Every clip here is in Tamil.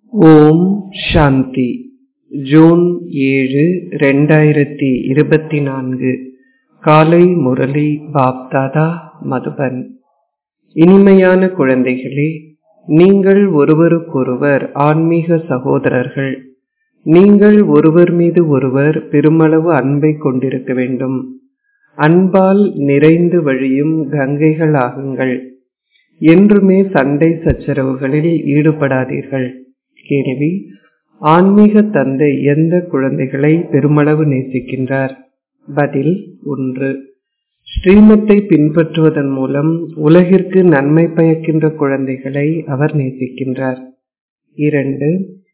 ஓம் சாந்தி ஜூன் ஏழு ரெண்டாயிரத்தி இருபத்தி நான்கு காலை முரளி பாப்தாதா மதுபன் இனிமையான குழந்தைகளே நீங்கள் ஒருவருக்கொருவர் ஆன்மீக சகோதரர்கள் நீங்கள் ஒருவர் மீது ஒருவர் பெருமளவு அன்பை கொண்டிருக்க வேண்டும் அன்பால் நிறைந்து வழியும் கங்கைகள் ஆகுங்கள் என்றுமே சண்டை சச்சரவுகளில் ஈடுபடாதீர்கள் கேள்வி ஆன்மீக தந்தை எந்த குழந்தைகளை பெருமளவு நேசிக்கின்றார் பதில் ஒன்று ஸ்ரீமத்தை பின்பற்றுவதன் மூலம் உலகிற்கு நன்மை பயக்கின்ற குழந்தைகளை அவர் நேசிக்கின்றார் இரண்டு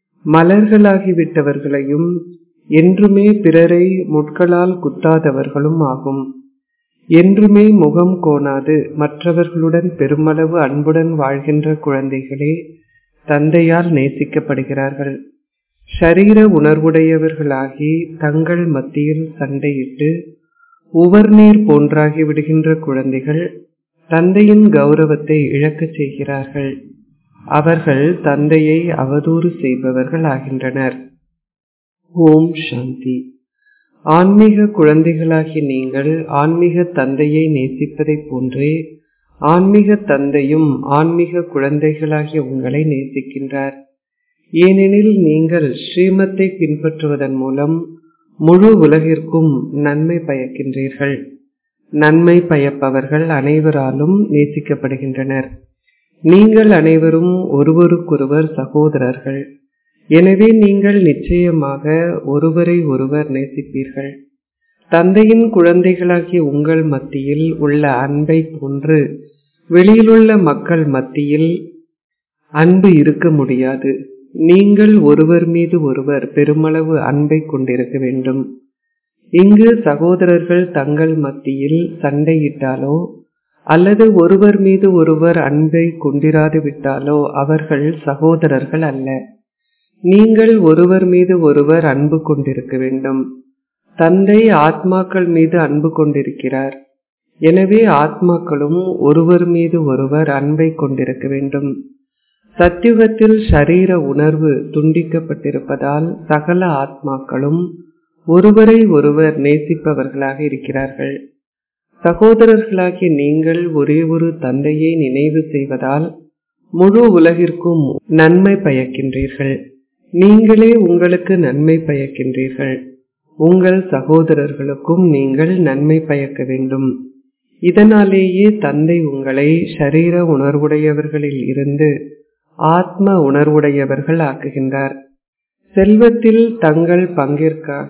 மலர்களாகிவிட்டவர்களையும் என்றுமே பிறரை முட்களால் குத்தாதவர்களும் ஆகும் என்றுமே முகம் கோணாது மற்றவர்களுடன் பெருமளவு அன்புடன் வாழ்கின்ற குழந்தைகளே தந்தையால் நேசிக்கப்படுகிறார்கள் ஷரீர உணர்வுடையவர்களாகி தங்கள் மத்தியில் சண்டையிட்டு உவர்நீர் போன்றாகி விடுகின்ற குழந்தைகள் தந்தையின் கௌரவத்தை இழக்கச் செய்கிறார்கள் அவர்கள் தந்தையை அவதூறு செய்பவர்கள் ஆகின்றனர் ஓம் சாந்தி ஆன்மீக குழந்தைகளாகி நீங்கள் ஆன்மீக தந்தையை நேசிப்பதைப் போன்றே ஆன்மீக தந்தையும் ஆன்மீக குழந்தைகளாகிய உங்களை நேசிக்கின்றார் ஏனெனில் நீங்கள் ஸ்ரீமத்தை பின்பற்றுவதன் மூலம் முழு உலகிற்கும் நன்மை பயக்கின்றீர்கள் நன்மை பயப்பவர்கள் அனைவராலும் நேசிக்கப்படுகின்றனர் நீங்கள் அனைவரும் ஒருவருக்கொருவர் சகோதரர்கள் எனவே நீங்கள் நிச்சயமாக ஒருவரை ஒருவர் நேசிப்பீர்கள் தந்தையின் குழந்தைகளாகிய உங்கள் மத்தியில் உள்ள அன்பை போன்று வெளியிலுள்ள மக்கள் மத்தியில் அன்பு இருக்க முடியாது நீங்கள் ஒருவர் மீது ஒருவர் பெருமளவு அன்பை கொண்டிருக்க வேண்டும் இங்கு சகோதரர்கள் தங்கள் மத்தியில் சண்டையிட்டாலோ அல்லது ஒருவர் மீது ஒருவர் அன்பை கொண்டிராது விட்டாலோ அவர்கள் சகோதரர்கள் அல்ல நீங்கள் ஒருவர் மீது ஒருவர் அன்பு கொண்டிருக்க வேண்டும் தந்தை ஆத்மாக்கள் மீது அன்பு கொண்டிருக்கிறார் எனவே ஆத்மாக்களும் ஒருவர் மீது ஒருவர் அன்பை கொண்டிருக்க வேண்டும் சத்தியுகத்தில் ஷரீர உணர்வு துண்டிக்கப்பட்டிருப்பதால் சகல ஆத்மாக்களும் ஒருவரை ஒருவர் நேசிப்பவர்களாக இருக்கிறார்கள் சகோதரர்களாகிய நீங்கள் ஒரே ஒரு தந்தையை நினைவு செய்வதால் முழு உலகிற்கும் நன்மை பயக்கின்றீர்கள் நீங்களே உங்களுக்கு நன்மை பயக்கின்றீர்கள் உங்கள் சகோதரர்களுக்கும் நீங்கள் நன்மை பயக்க வேண்டும் இதனாலேயே தந்தை உங்களை ஷரீர உணர்வுடையவர்களில் இருந்து ஆத்ம உணர்வுடையவர்கள் ஆக்குகின்றார் செல்வத்தில் தங்கள் பங்கிற்காக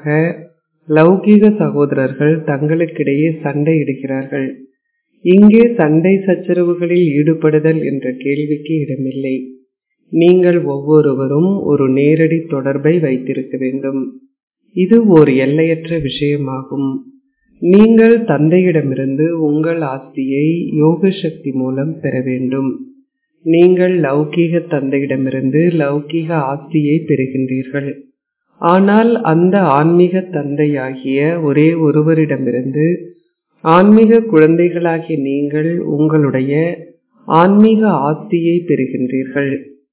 லௌகீக சகோதரர்கள் தங்களுக்கிடையே சண்டையிடுகிறார்கள் இங்கே சண்டை சச்சரவுகளில் ஈடுபடுதல் என்ற கேள்விக்கு இடமில்லை நீங்கள் ஒவ்வொருவரும் ஒரு நேரடி தொடர்பை வைத்திருக்க வேண்டும் இது ஓர் எல்லையற்ற விஷயமாகும் நீங்கள் தந்தையிடமிருந்து உங்கள் ஆஸ்தியை யோக சக்தி மூலம் பெற வேண்டும் நீங்கள் லௌகீக தந்தையிடமிருந்து லௌகீக ஆஸ்தியை பெறுகின்றீர்கள் ஆனால் அந்த ஆன்மீக தந்தையாகிய ஒரே ஒருவரிடமிருந்து ஆன்மீக குழந்தைகளாகிய நீங்கள் உங்களுடைய ஆன்மீக ஆஸ்தியை பெறுகின்றீர்கள்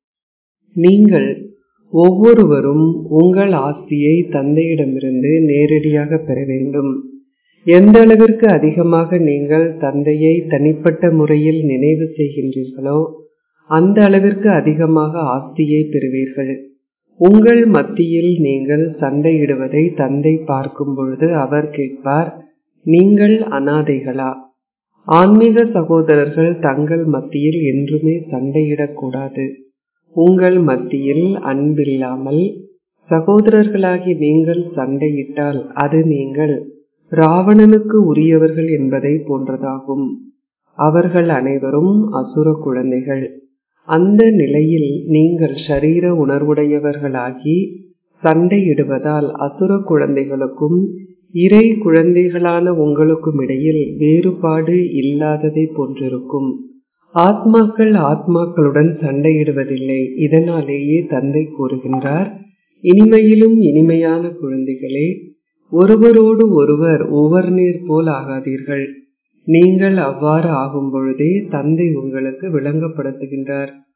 நீங்கள் ஒவ்வொருவரும் உங்கள் ஆஸ்தியை தந்தையிடமிருந்து நேரடியாக பெற வேண்டும் எந்த அளவிற்கு அதிகமாக நீங்கள் தந்தையை தனிப்பட்ட முறையில் நினைவு செய்கின்றீர்களோ அந்த அளவிற்கு அதிகமாக ஆஸ்தியை பெறுவீர்கள் உங்கள் மத்தியில் நீங்கள் சண்டையிடுவதை தந்தை பார்க்கும் பொழுது அவர் கேட்பார் நீங்கள் அனாதைகளா ஆன்மீக சகோதரர்கள் தங்கள் மத்தியில் என்றுமே சண்டையிடக்கூடாது உங்கள் மத்தியில் அன்பில்லாமல் சகோதரர்களாகி நீங்கள் சண்டையிட்டால் அது நீங்கள் ராவணனுக்கு உரியவர்கள் என்பதை போன்றதாகும் அவர்கள் அனைவரும் அசுர குழந்தைகள் அந்த நிலையில் நீங்கள் ஷரீர உணர்வுடையவர்களாகி சண்டையிடுவதால் அசுர குழந்தைகளுக்கும் இறை குழந்தைகளான உங்களுக்கும் இடையில் வேறுபாடு இல்லாததை போன்றிருக்கும் ஆத்மாக்கள் ஆத்மாக்களுடன் சண்டையிடுவதில்லை இதனாலேயே தந்தை கூறுகின்றார் இனிமையிலும் இனிமையான குழந்தைகளே ஒருவரோடு ஒருவர் உவர்நீர் போல் ஆகாதீர்கள் நீங்கள் அவ்வாறு ஆகும் பொழுதே தந்தை உங்களுக்கு விளங்கப்படுத்துகின்றார்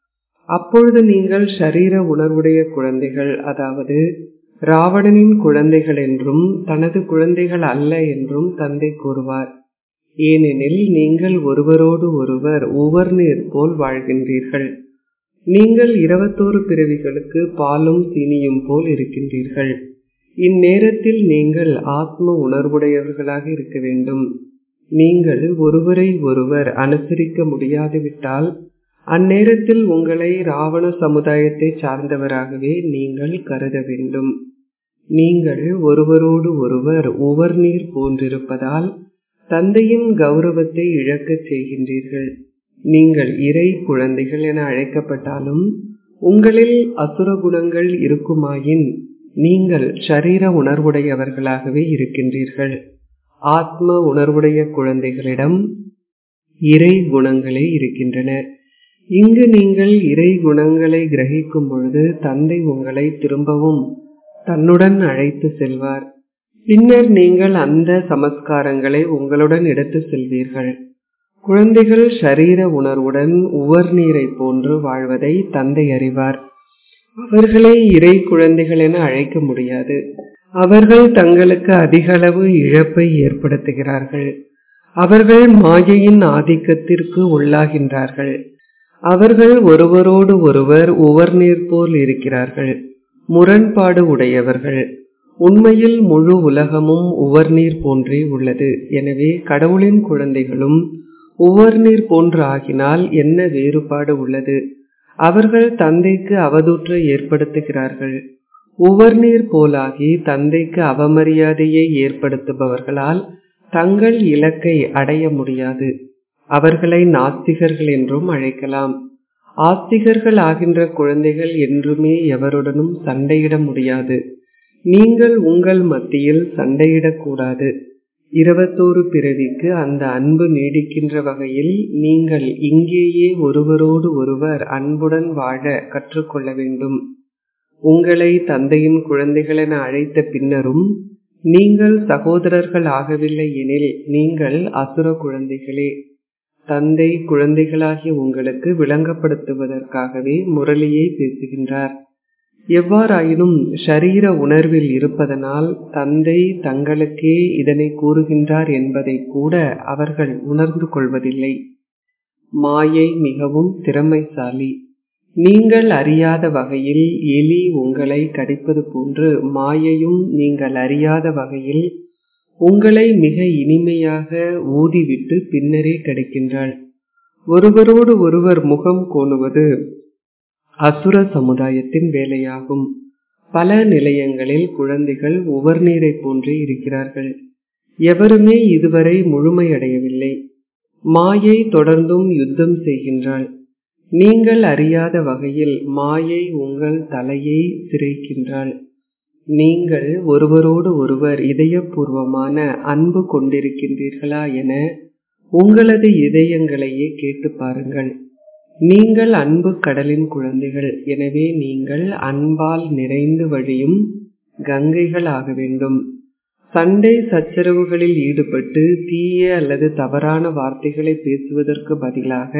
அப்பொழுது நீங்கள் ஷரீர உணர்வுடைய குழந்தைகள் அதாவது ராவணனின் குழந்தைகள் என்றும் தனது குழந்தைகள் அல்ல என்றும் தந்தை கூறுவார் ஏனெனில் நீங்கள் ஒருவரோடு ஒருவர் உவர்நீர் போல் வாழ்கின்றீர்கள் நீங்கள் இருபத்தோரு பிறவிகளுக்கு பாலும் சீனியும் போல் இருக்கின்றீர்கள் இந்நேரத்தில் நீங்கள் ஆத்ம உணர்வுடையவர்களாக இருக்க வேண்டும் நீங்கள் ஒருவரை ஒருவர் அனுசரிக்க முடியாது விட்டால் அந்நேரத்தில் உங்களை ராவண சமுதாயத்தை சார்ந்தவராகவே நீங்கள் கருத வேண்டும் நீங்கள் ஒருவரோடு ஒருவர் உவர்நீர் போன்றிருப்பதால் தந்தையின் கௌரவத்தை இழக்கச் செய்கின்றீர்கள் நீங்கள் இறை குழந்தைகள் என அழைக்கப்பட்டாலும் உங்களில் அசுர குணங்கள் இருக்குமாயின் நீங்கள் ஷரீர உணர்வுடையவர்களாகவே இருக்கின்றீர்கள் ஆத்ம உணர்வுடைய குழந்தைகளிடம் இறை குணங்களே இருக்கின்றன இங்கு நீங்கள் இறை குணங்களை கிரகிக்கும் பொழுது தந்தை உங்களை திரும்பவும் தன்னுடன் அழைத்து செல்வார் பின்னர் நீங்கள் அந்த சமஸ்காரங்களை உங்களுடன் எடுத்து செல்வீர்கள் குழந்தைகள் ஷரீர உணர்வுடன் உவர் நீரை போன்று வாழ்வதை தந்தை அறிவார் அவர்களை இறை குழந்தைகள் என அழைக்க முடியாது அவர்கள் தங்களுக்கு அதிகளவு இழப்பை ஏற்படுத்துகிறார்கள் அவர்கள் மாயையின் ஆதிக்கத்திற்கு உள்ளாகின்றார்கள் அவர்கள் ஒருவரோடு ஒருவர் உவர்நீர் போல் இருக்கிறார்கள் முரண்பாடு உடையவர்கள் உண்மையில் முழு உலகமும் உவர்நீர் போன்றே உள்ளது எனவே கடவுளின் குழந்தைகளும் உவர்நீர் போன்று ஆகினால் என்ன வேறுபாடு உள்ளது அவர்கள் தந்தைக்கு அவதூற்றை ஏற்படுத்துகிறார்கள் உவர்நீர் போலாகி தந்தைக்கு அவமரியாதையை ஏற்படுத்துபவர்களால் தங்கள் இலக்கை அடைய முடியாது அவர்களை நாஸ்திகர்கள் என்றும் அழைக்கலாம் ஆஸ்திகர்கள் ஆகின்ற குழந்தைகள் என்றுமே எவருடனும் சண்டையிட முடியாது நீங்கள் உங்கள் மத்தியில் சண்டையிடக்கூடாது இருபத்தோரு பிறவிக்கு அந்த அன்பு நீடிக்கின்ற வகையில் நீங்கள் இங்கேயே ஒருவரோடு ஒருவர் அன்புடன் வாழ கற்றுக்கொள்ள வேண்டும் உங்களை தந்தையின் குழந்தைகள் என அழைத்த பின்னரும் நீங்கள் சகோதரர்கள் ஆகவில்லை எனில் நீங்கள் அசுர குழந்தைகளே தந்தை குழந்தைகளாகிய உங்களுக்கு விளங்கப்படுத்துவதற்காகவே முரளியை பேசுகின்றார் எவ்வாறாயினும் ஷரீர உணர்வில் இருப்பதனால் தந்தை தங்களுக்கே இதனை கூறுகின்றார் என்பதை கூட அவர்கள் உணர்ந்து கொள்வதில்லை மாயை மிகவும் திறமைசாலி நீங்கள் அறியாத வகையில் எலி உங்களை கடிப்பது போன்று மாயையும் நீங்கள் அறியாத வகையில் உங்களை மிக இனிமையாக ஊதிவிட்டு பின்னரே கிடைக்கின்றாள் ஒருவரோடு ஒருவர் முகம் கோணுவது அசுர சமுதாயத்தின் வேலையாகும் பல நிலையங்களில் குழந்தைகள் உவர்நீரை போன்றே இருக்கிறார்கள் எவருமே இதுவரை முழுமையடையவில்லை மாயை தொடர்ந்தும் யுத்தம் செய்கின்றாள் நீங்கள் அறியாத வகையில் மாயை உங்கள் தலையை சிரைக்கின்றாள் நீங்கள் ஒருவரோடு ஒருவர் இதயபூர்வமான அன்பு கொண்டிருக்கின்றீர்களா என உங்களது இதயங்களையே கேட்டு பாருங்கள் நீங்கள் அன்பு கடலின் குழந்தைகள் எனவே நீங்கள் அன்பால் நிறைந்து வழியும் கங்கைகள் ஆக வேண்டும் சண்டை சச்சரவுகளில் ஈடுபட்டு தீய அல்லது தவறான வார்த்தைகளை பேசுவதற்கு பதிலாக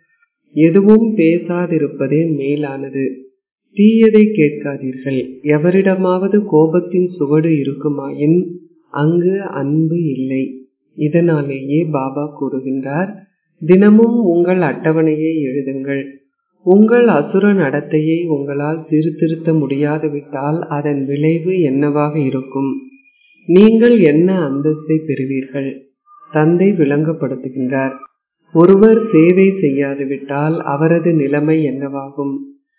எதுவும் பேசாதிருப்பதே மேலானது தீயதை கேட்காதீர்கள் எவரிடமாவது கோபத்தின் சுவடு இருக்குமாயின் அங்கு அன்பு இல்லை இதனாலேயே பாபா கூறுகின்றார் தினமும் உங்கள் அட்டவணையை எழுதுங்கள் உங்கள் அசுர நடத்தையை உங்களால் சீர்திருத்த முடியாது விட்டால் அதன் விளைவு என்னவாக இருக்கும் நீங்கள் என்ன அந்தஸ்தை பெறுவீர்கள் தந்தை விளங்கப்படுத்துகின்றார் ஒருவர் சேவை செய்யாது விட்டால் அவரது நிலைமை என்னவாகும்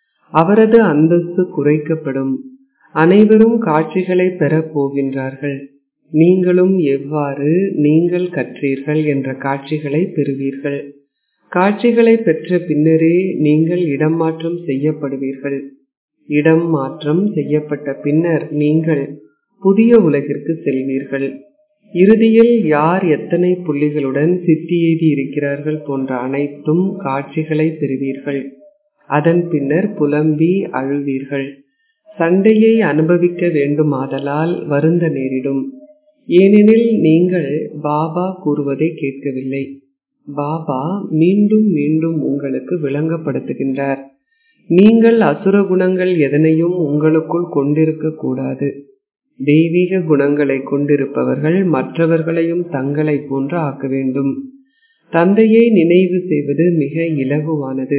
அவரது அந்தஸ்து குறைக்கப்படும் அனைவரும் காட்சிகளை பெறப் போகின்றார்கள் நீங்களும் எவ்வாறு நீங்கள் கற்றீர்கள் என்ற காட்சிகளை பெறுவீர்கள் காட்சிகளை பெற்ற பின்னரே நீங்கள் இடம் மாற்றம் செய்யப்படுவீர்கள் இடம் மாற்றம் செய்யப்பட்ட பின்னர் நீங்கள் புதிய உலகிற்கு செல்வீர்கள் இறுதியில் யார் எத்தனை புள்ளிகளுடன் சித்தி எய்தி இருக்கிறார்கள் போன்ற அனைத்தும் காட்சிகளை பெறுவீர்கள் அதன் பின்னர் புலம்பி அழுவீர்கள் சண்டையை அனுபவிக்க வேண்டுமாதலால் வருந்த நேரிடும் ஏனெனில் நீங்கள் பாபா கூறுவதை கேட்கவில்லை பாபா மீண்டும் மீண்டும் உங்களுக்கு விளங்கப்படுத்துகின்றார் நீங்கள் அசுர குணங்கள் எதனையும் உங்களுக்குள் கொண்டிருக்க கூடாது தெய்வீக குணங்களை கொண்டிருப்பவர்கள் மற்றவர்களையும் தங்களை போன்று ஆக்க வேண்டும் தந்தையை நினைவு செய்வது மிக இலகுவானது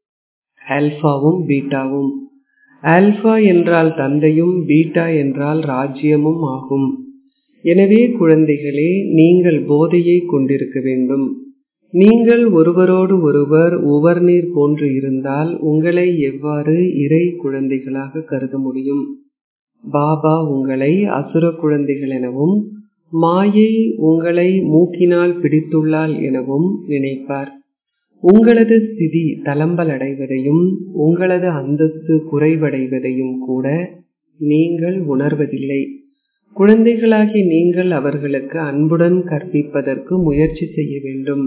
ஆல்பாவும் பீட்டாவும் ஆல்பா என்றால் தந்தையும் பீட்டா என்றால் ராஜ்யமும் ஆகும் எனவே குழந்தைகளே நீங்கள் போதையை கொண்டிருக்க வேண்டும் நீங்கள் ஒருவரோடு ஒருவர் உவர்நீர் போன்று இருந்தால் உங்களை எவ்வாறு இறை குழந்தைகளாக கருத முடியும் பாபா உங்களை அசுர குழந்தைகள் எனவும் மாயை உங்களை மூக்கினால் பிடித்துள்ளாள் எனவும் நினைப்பார் உங்களது ஸ்திதி தளம்பல் அடைவதையும் உங்களது அந்தஸ்து குறைவடைவதையும் கூட நீங்கள் உணர்வதில்லை குழந்தைகளாகி நீங்கள் அவர்களுக்கு அன்புடன் கற்பிப்பதற்கு முயற்சி செய்ய வேண்டும்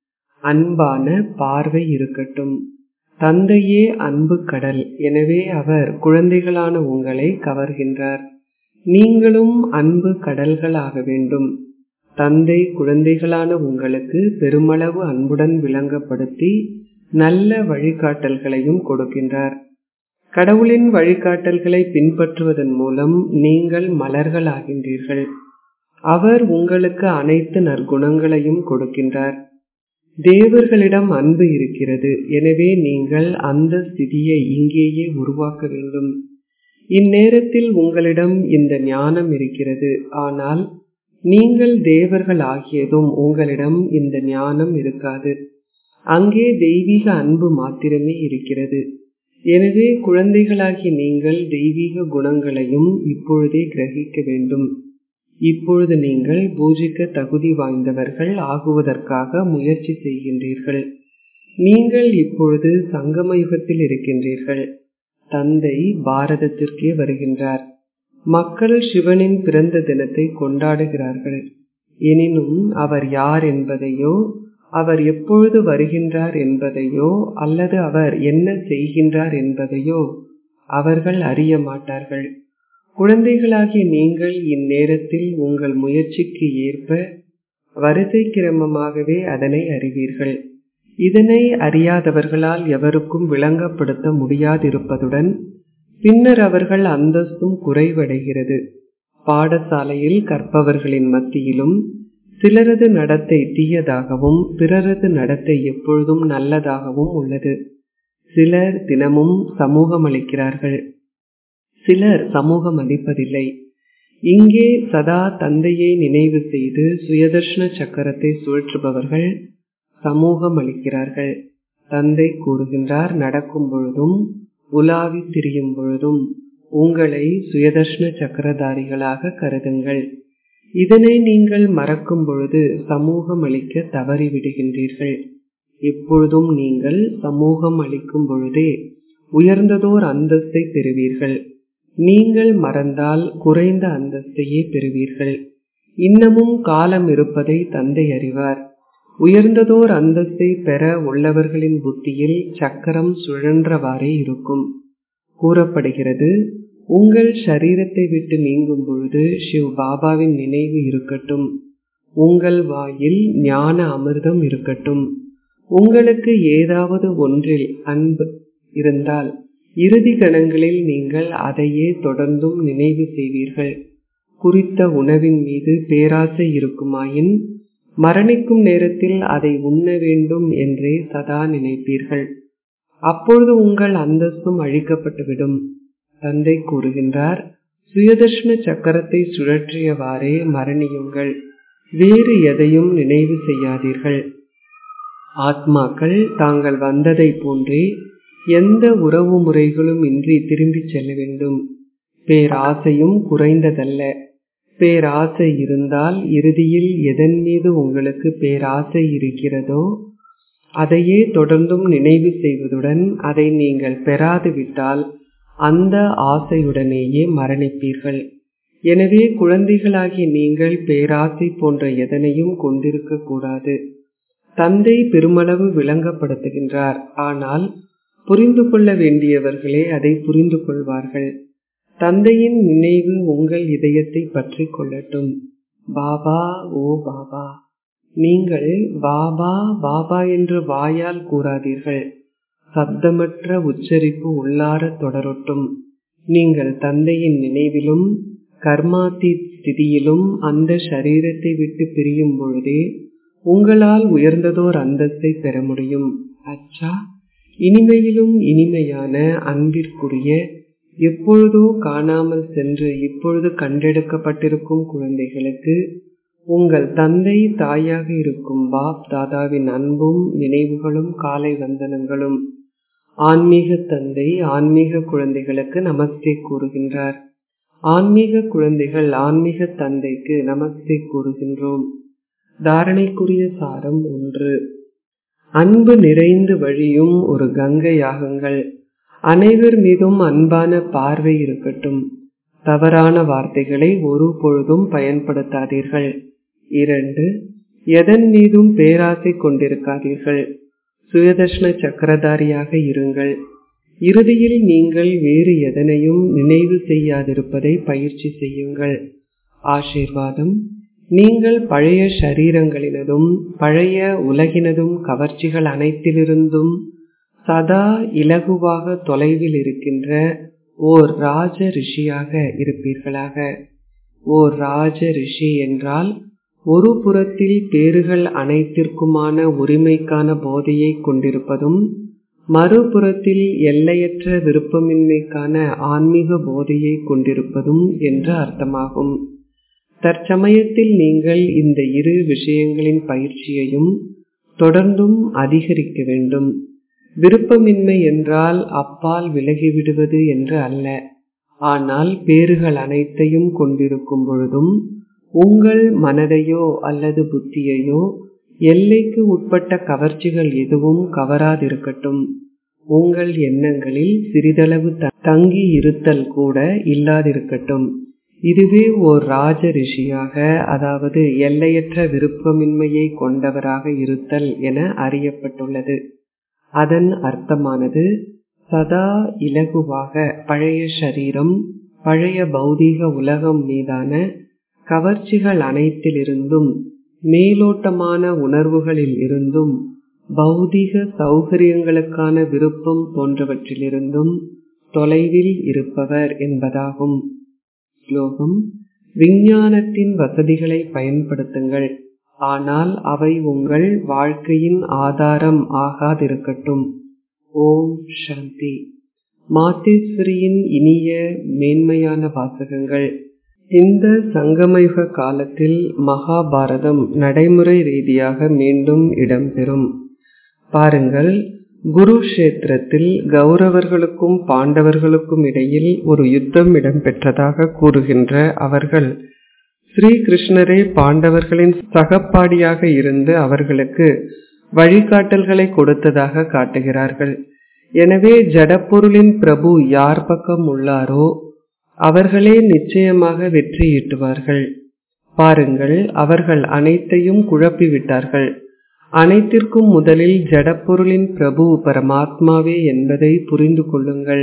அன்பான பார்வை இருக்கட்டும் தந்தையே அன்பு கடல் எனவே அவர் குழந்தைகளான உங்களை கவர்கின்றார் நீங்களும் அன்பு கடல்கள் ஆக வேண்டும் தந்தை குழந்தைகளான உங்களுக்கு பெருமளவு அன்புடன் விளங்கப்படுத்தி நல்ல வழிகாட்டல்களையும் கொடுக்கின்றார் கடவுளின் வழிகாட்டல்களை பின்பற்றுவதன் மூலம் நீங்கள் மலர்கள் ஆகின்றீர்கள் அவர் உங்களுக்கு அனைத்து நற்குணங்களையும் கொடுக்கின்றார் தேவர்களிடம் அன்பு இருக்கிறது எனவே நீங்கள் அந்த ஸ்திதியை இங்கேயே உருவாக்க வேண்டும் இந்நேரத்தில் உங்களிடம் இந்த ஞானம் இருக்கிறது ஆனால் நீங்கள் தேவர்கள் ஆகியதும் உங்களிடம் இந்த ஞானம் இருக்காது அங்கே தெய்வீக அன்பு மாத்திரமே இருக்கிறது எனவே குழந்தைகளாகி நீங்கள் தெய்வீக குணங்களையும் இப்பொழுதே கிரகிக்க வேண்டும் இப்பொழுது நீங்கள் பூஜிக்க தகுதி வாய்ந்தவர்கள் ஆகுவதற்காக முயற்சி செய்கின்றீர்கள் நீங்கள் இப்பொழுது சங்கம யுகத்தில் இருக்கின்றீர்கள் தந்தை பாரதத்திற்கே வருகின்றார் மக்கள் சிவனின் பிறந்த தினத்தை கொண்டாடுகிறார்கள் எனினும் அவர் யார் என்பதையோ அவர் எப்பொழுது வருகின்றார் என்பதையோ அல்லது அவர் என்ன செய்கின்றார் என்பதையோ அவர்கள் அறிய மாட்டார்கள் குழந்தைகளாகிய நீங்கள் இந்நேரத்தில் உங்கள் முயற்சிக்கு ஏற்ப வரிசை கிரமமாகவே அதனை அறிவீர்கள் இதனை அறியாதவர்களால் எவருக்கும் விளங்கப்படுத்த முடியாதிருப்பதுடன் பின்னர் அவர்கள் அந்தஸ்தும் குறைவடைகிறது பாடசாலையில் கற்பவர்களின் மத்தியிலும் சிலரது நடத்தை தீயதாகவும் பிறரது நடத்தை எப்பொழுதும் நல்லதாகவும் உள்ளது சிலர் தினமும் சமூகம் அளிக்கிறார்கள் சிலர் சமூகம் அளிப்பதில்லை இங்கே சதா தந்தையை நினைவு செய்து சுயதர்ஷன சக்கரத்தை சுழற்றுபவர்கள் சமூகம் அளிக்கிறார்கள் தந்தை கூறுகின்றார் நடக்கும் பொழுதும் உலாவி திரியும் பொழுதும் உங்களை சுயதர்ஷன சக்கரதாரிகளாக கருதுங்கள் இதனை நீங்கள் மறக்கும் பொழுது சமூகம் அளிக்க தவறிவிடுகின்றீர்கள் எப்பொழுதும் நீங்கள் சமூகம் அளிக்கும் பொழுதே உயர்ந்ததோர் அந்தஸ்தை பெறுவீர்கள் நீங்கள் மறந்தால் குறைந்த அந்தஸ்தையே பெறுவீர்கள் இன்னமும் காலம் இருப்பதை தந்தை அறிவார் உயர்ந்ததோர் அந்தஸ்தை பெற உள்ளவர்களின் புத்தியில் சக்கரம் சுழன்றவாறே இருக்கும் கூறப்படுகிறது உங்கள் சரீரத்தை விட்டு நீங்கும் பொழுது சிவ் பாபாவின் நினைவு இருக்கட்டும் உங்கள் வாயில் ஞான அமிர்தம் இருக்கட்டும் உங்களுக்கு ஏதாவது ஒன்றில் அன்பு இருந்தால் இறுதி கணங்களில் நீங்கள் அதையே தொடர்ந்தும் நினைவு செய்வீர்கள் குறித்த உணவின் மீது பேராசை இருக்குமாயின் மரணிக்கும் நேரத்தில் அதை உண்ண வேண்டும் என்றே சதா நினைப்பீர்கள் அப்பொழுது உங்கள் அந்தஸ்தும் அழிக்கப்பட்டுவிடும் தந்தை கூறுகின்றார் சுயதர்ஷன சக்கரத்தை சுழற்றியவாறே மரணியுங்கள் வேறு எதையும் நினைவு செய்யாதீர்கள் ஆத்மாக்கள் தாங்கள் வந்ததை போன்றே எந்த உறவு முறைகளும் இன்றி திரும்பி செல்ல வேண்டும் பேராசையும் குறைந்ததல்ல பேராசை இருந்தால் இறுதியில் எதன் மீது உங்களுக்கு பேராசை இருக்கிறதோ அதையே தொடர்ந்தும் நினைவு செய்வதுடன் அதை நீங்கள் பெறாது விட்டால் அந்த ஆசையுடனேயே மரணிப்பீர்கள் எனவே குழந்தைகளாகிய நீங்கள் பேராசை போன்ற எதனையும் கொண்டிருக்க கூடாது தந்தை பெருமளவு விளங்கப்படுத்துகின்றார் ஆனால் புரிந்து கொள்ள வேண்டியவர்களே அதை புரிந்து கொள்வார்கள் தந்தையின் நினைவு உங்கள் இதயத்தை பற்றி கொள்ளட்டும் பாபா ஓ பாபா நீங்கள் பாபா பாபா என்று வாயால் கூறாதீர்கள் சப்தமற்ற உச்சரிப்பு உள்ளார தொடரட்டும் நீங்கள் தந்தையின் நினைவிலும் கர்மாத்தி ஸ்திதியிலும் அந்த சரீரத்தை விட்டு பிரியும் பொழுதே உங்களால் உயர்ந்ததோர் அந்தஸ்தை பெற முடியும் அச்சா இனிமையிலும் இனிமையான அன்பிற்குரிய எப்பொழுதோ காணாமல் சென்று இப்பொழுது கண்டெடுக்கப்பட்டிருக்கும் குழந்தைகளுக்கு உங்கள் தந்தை தாயாக இருக்கும் பாப் தாதாவின் அன்பும் நினைவுகளும் காலை வந்தனங்களும் ஆன்மீக தந்தை ஆன்மீக குழந்தைகளுக்கு நமஸ்தே கூறுகின்றார் ஆன்மீக குழந்தைகள் ஆன்மீக தந்தைக்கு நமஸ்தே கூறுகின்றோம் தாரணைக்குரிய சாரம் ஒன்று அன்பு நிறைந்து வழியும் ஒரு கங்கையாகுங்கள் அனைவர் மீதும் அன்பான பார்வை இருக்கட்டும் தவறான வார்த்தைகளை ஒரு பொழுதும் பயன்படுத்தாதீர்கள் இரண்டு எதன் மீதும் பேராசை கொண்டிருக்காதீர்கள் சுயதர்ஷன சக்கரதாரியாக இருங்கள் இறுதியில் நீங்கள் வேறு எதனையும் நினைவு செய்யாதிருப்பதை பயிற்சி செய்யுங்கள் ஆசீர்வாதம் நீங்கள் பழைய ஷரீரங்களினதும் பழைய உலகினதும் கவர்ச்சிகள் அனைத்திலிருந்தும் சதா இலகுவாக தொலைவில் இருக்கின்ற ஓர் ராஜ ரிஷியாக இருப்பீர்களாக ஓர் ராஜ ரிஷி என்றால் ஒரு புறத்தில் பேறுகள் அனைத்திற்குமான உரிமைக்கான போதையை கொண்டிருப்பதும் மறுபுறத்தில் எல்லையற்ற விருப்பமின்மைக்கான ஆன்மீக போதையை கொண்டிருப்பதும் என்று அர்த்தமாகும் தற்சமயத்தில் நீங்கள் இந்த இரு விஷயங்களின் பயிற்சியையும் தொடர்ந்தும் அதிகரிக்க வேண்டும் விருப்பமின்மை என்றால் அப்பால் விலகிவிடுவது என்று அல்ல ஆனால் பேறுகள் அனைத்தையும் கொண்டிருக்கும் பொழுதும் உங்கள் மனதையோ அல்லது புத்தியையோ எல்லைக்கு உட்பட்ட கவர்ச்சிகள் எதுவும் கவராதிருக்கட்டும் உங்கள் எண்ணங்களில் சிறிதளவு தங்கி இருத்தல் கூட இல்லாதிருக்கட்டும் இதுவே ஓர் ராஜ ரிஷியாக அதாவது எல்லையற்ற விருப்பமின்மையை கொண்டவராக இருத்தல் என அறியப்பட்டுள்ளது அதன் அர்த்தமானது சதா இலகுவாக பழைய சரீரம் பழைய பௌதீக உலகம் மீதான கவர்ச்சிகள் அனைத்திலிருந்தும் மேலோட்டமான உணர்வுகளில் இருந்தும் பௌதீக சௌகரியங்களுக்கான விருப்பம் போன்றவற்றிலிருந்தும் தொலைவில் இருப்பவர் என்பதாகும் ஸ்லோகம் விஞ்ஞானத்தின் வசதிகளை பயன்படுத்துங்கள் ஆனால் அவை உங்கள் வாழ்க்கையின் ஆதாரம் ஆகாதிருக்கட்டும் ஓம் சாந்தி மாத்தேஸ்வரியின் இனிய மேன்மையான வாசகங்கள் இந்த சங்கமயுக காலத்தில் மகாபாரதம் நடைமுறை ரீதியாக மீண்டும் இடம்பெறும் பாருங்கள் குருஷேத்திரத்தில் கௌரவர்களுக்கும் பாண்டவர்களுக்கும் இடையில் ஒரு யுத்தம் இடம்பெற்றதாக கூறுகின்ற அவர்கள் ஸ்ரீ கிருஷ்ணரே பாண்டவர்களின் சகப்பாடியாக இருந்து அவர்களுக்கு வழிகாட்டல்களை கொடுத்ததாக காட்டுகிறார்கள் எனவே ஜடப்பொருளின் பிரபு யார் பக்கம் உள்ளாரோ அவர்களே நிச்சயமாக வெற்றியீட்டுவார்கள் பாருங்கள் அவர்கள் அனைத்தையும் குழப்பிவிட்டார்கள் அனைத்திற்கும் முதலில் ஜடப்பொருளின் பிரபு பரமாத்மாவே என்பதை புரிந்து கொள்ளுங்கள்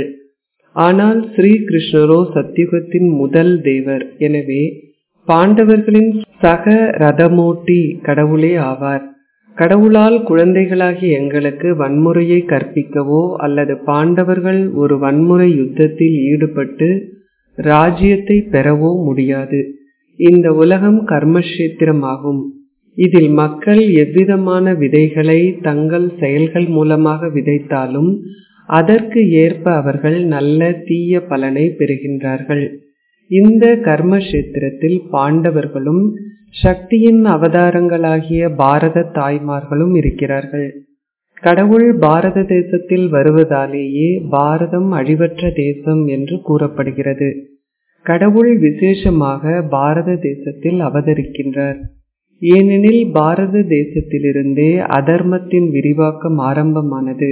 ஆனால் ஸ்ரீ கிருஷ்ணரோ சத்தியுகத்தின் முதல் தேவர் எனவே பாண்டவர்களின் சக ரதமோட்டி கடவுளே ஆவார் கடவுளால் குழந்தைகளாகி எங்களுக்கு வன்முறையை கற்பிக்கவோ அல்லது பாண்டவர்கள் ஒரு வன்முறை யுத்தத்தில் ஈடுபட்டு ராஜ்யத்தை பெறவோ முடியாது இந்த உலகம் கர்மக்ஷேத்திரமாகும் இதில் மக்கள் எவ்விதமான விதைகளை தங்கள் செயல்கள் மூலமாக விதைத்தாலும் அதற்கு ஏற்ப அவர்கள் நல்ல தீய பலனை பெறுகின்றார்கள் இந்த கர்மக்ஷேத்திரத்தில் பாண்டவர்களும் சக்தியின் அவதாரங்களாகிய பாரத தாய்மார்களும் இருக்கிறார்கள் கடவுள் பாரத தேசத்தில் வருவதாலேயே பாரதம் அழிவற்ற தேசம் என்று கூறப்படுகிறது கடவுள் விசேஷமாக பாரத தேசத்தில் அவதரிக்கின்றார் ஏனெனில் பாரத தேசத்திலிருந்தே அதர்மத்தின் விரிவாக்கம் ஆரம்பமானது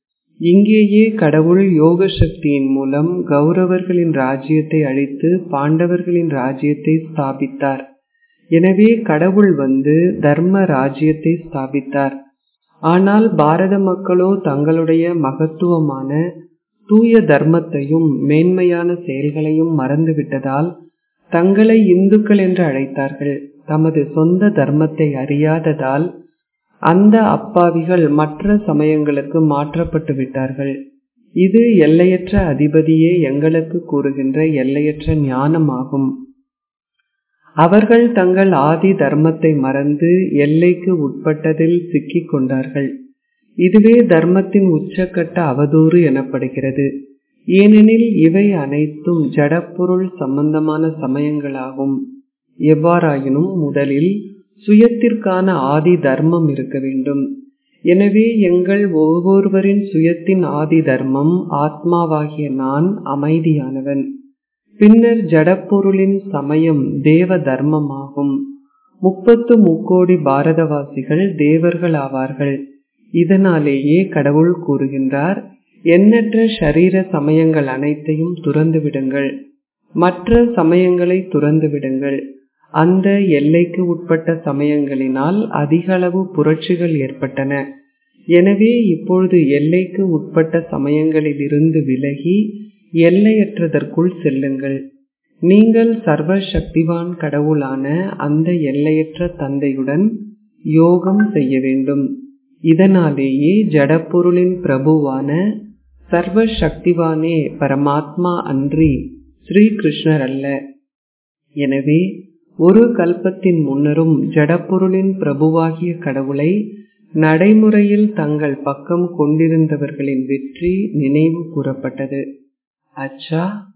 இங்கேயே கடவுள் யோக சக்தியின் மூலம் கௌரவர்களின் ராஜ்யத்தை அழித்து பாண்டவர்களின் ராஜ்யத்தை ஸ்தாபித்தார் எனவே கடவுள் வந்து தர்ம ராஜ்யத்தை ஸ்தாபித்தார் ஆனால் பாரத மக்களோ தங்களுடைய மகத்துவமான தூய தர்மத்தையும் மேன்மையான செயல்களையும் மறந்துவிட்டதால் தங்களை இந்துக்கள் என்று அழைத்தார்கள் தமது சொந்த தர்மத்தை அறியாததால் அந்த அப்பாவிகள் மற்ற சமயங்களுக்கு மாற்றப்பட்டு விட்டார்கள் இது எல்லையற்ற அதிபதியே எங்களுக்கு கூறுகின்ற எல்லையற்ற ஞானமாகும் அவர்கள் தங்கள் ஆதி தர்மத்தை மறந்து எல்லைக்கு உட்பட்டதில் சிக்கிக் கொண்டார்கள் இதுவே தர்மத்தின் உச்சக்கட்ட அவதூறு எனப்படுகிறது ஏனெனில் இவை அனைத்தும் ஜடப்பொருள் சம்பந்தமான சமயங்களாகும் எவ்வாறாயினும் முதலில் சுயத்திற்கான ஆதி தர்மம் இருக்க வேண்டும் எனவே எங்கள் ஒவ்வொருவரின் சுயத்தின் ஆதி தர்மம் ஆத்மாவாகிய நான் அமைதியானவன் பின்னர் ஜடப்பொருளின் சமயம் தேவ தர்மமாகும் முப்பத்து முக்கோடி பாரதவாசிகள் தேவர்கள் ஆவார்கள் இதனாலேயே கடவுள் கூறுகின்றார் எண்ணற்ற ஷரீர சமயங்கள் அனைத்தையும் துறந்து விடுங்கள் மற்ற சமயங்களை துறந்து விடுங்கள் அந்த எல்லைக்கு உட்பட்ட சமயங்களினால் அதிகளவு புரட்சிகள் ஏற்பட்டன எனவே இப்பொழுது எல்லைக்கு உட்பட்ட சமயங்களில் இருந்து விலகி எல்லையற்றதற்குள் செல்லுங்கள் நீங்கள் சர்வ சக்திவான் கடவுளான அந்த எல்லையற்ற தந்தையுடன் யோகம் செய்ய வேண்டும் இதனாலேயே ஜடப்பொருளின் பிரபுவான சர்வ சக்திவானே பரமாத்மா அன்றி ஸ்ரீகிருஷ்ணர் அல்ல எனவே ஒரு கல்பத்தின் முன்னரும் ஜடப்பொருளின் பிரபுவாகிய கடவுளை நடைமுறையில் தங்கள் பக்கம் கொண்டிருந்தவர்களின் வெற்றி நினைவு கூறப்பட்டது அச்சா